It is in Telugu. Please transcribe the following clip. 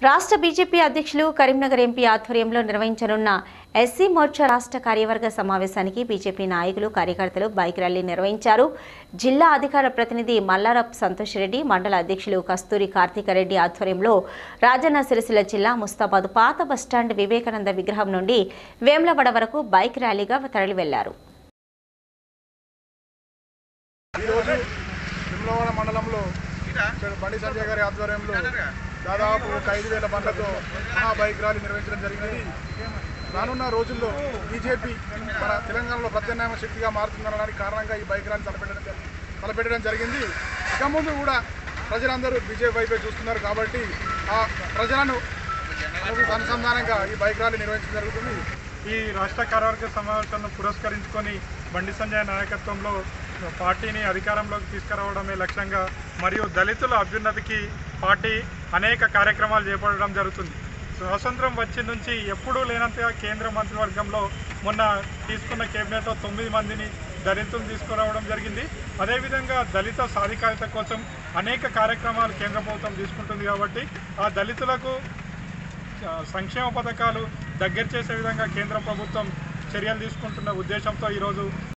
రాష్ట్ర బీజేపీ అధ్యక్షులు కరీంనగర్ ఎంపీ ఆధ్వర్యంలో నిర్వహించనున్న ఎస్సీ మోర్చా రాష్ట్ర కార్యవర్గ సమావేశానికి బీజేపీ నాయకులు కార్యకర్తలు బైక్ ర్యాలీ నిర్వహించారు జిల్లా అధికార ప్రతినిధి మల్లారప్ సంతోష్ రెడ్డి మండల అధ్యక్షులు కస్తూరి కార్తీకరెడ్డి ఆధ్వర్యంలో రాజన్న సిరిసిల్ల జిల్లా ముస్తాబాద్ పాత బస్టాండ్ వివేకానంద విగ్రహం నుండి వేములవాడ వరకు బైక్ ర్యాలీగా తరలి వెళ్లారు ఈరోజు తిమ్లవాడ మండలంలో ఇక్కడ బండి సంజయ్ గారి ఆధ్వర్యంలో దాదాపు ఒక ఐదు వేల బండ్లతో మహా బైక్ ర్యాలీ నిర్వహించడం జరిగింది రానున్న రోజుల్లో బీజేపీ మన తెలంగాణలో ప్రత్యామ్నాయ శక్తిగా మారుతుందనడానికి కారణంగా ఈ బైక్ ర్యాలీ తలపెట్టడం జరి- తలపెట్టడం జరిగింది ఇక ముందు కూడా ప్రజలందరూ బీజేపీ వైపే చూస్తున్నారు కాబట్టి ఆ ప్రజలను అనుసంధానంగా ఈ బైక్ ర్యాలీ నిర్వహించడం జరుగుతుంది ఈ రాష్ట్ర కార్యవర్గ సమావేశాలను పురస్కరించుకొని బండి సంజయ్ నాయకత్వంలో పార్టీని అధికారంలోకి తీసుకురావడమే లక్ష్యంగా మరియు దళితుల అభ్యున్నతికి పార్టీ అనేక కార్యక్రమాలు చేపట్టడం జరుగుతుంది స్వాతంత్రం వచ్చి నుంచి ఎప్పుడూ లేనంతగా కేంద్ర మంత్రివర్గంలో మొన్న తీసుకున్న కేబినెట్లో తొమ్మిది మందిని దళితులు తీసుకురావడం జరిగింది అదేవిధంగా దళిత సాధికారత కోసం అనేక కార్యక్రమాలు కేంద్ర ప్రభుత్వం తీసుకుంటుంది కాబట్టి ఆ దళితులకు ఆ, సంక్షేమ పథకాలు దగ్గర చేసే విధంగా కేంద్ర ప్రభుత్వం చర్యలు తీసుకుంటున్న ఉద్దేశంతో ఈరోజు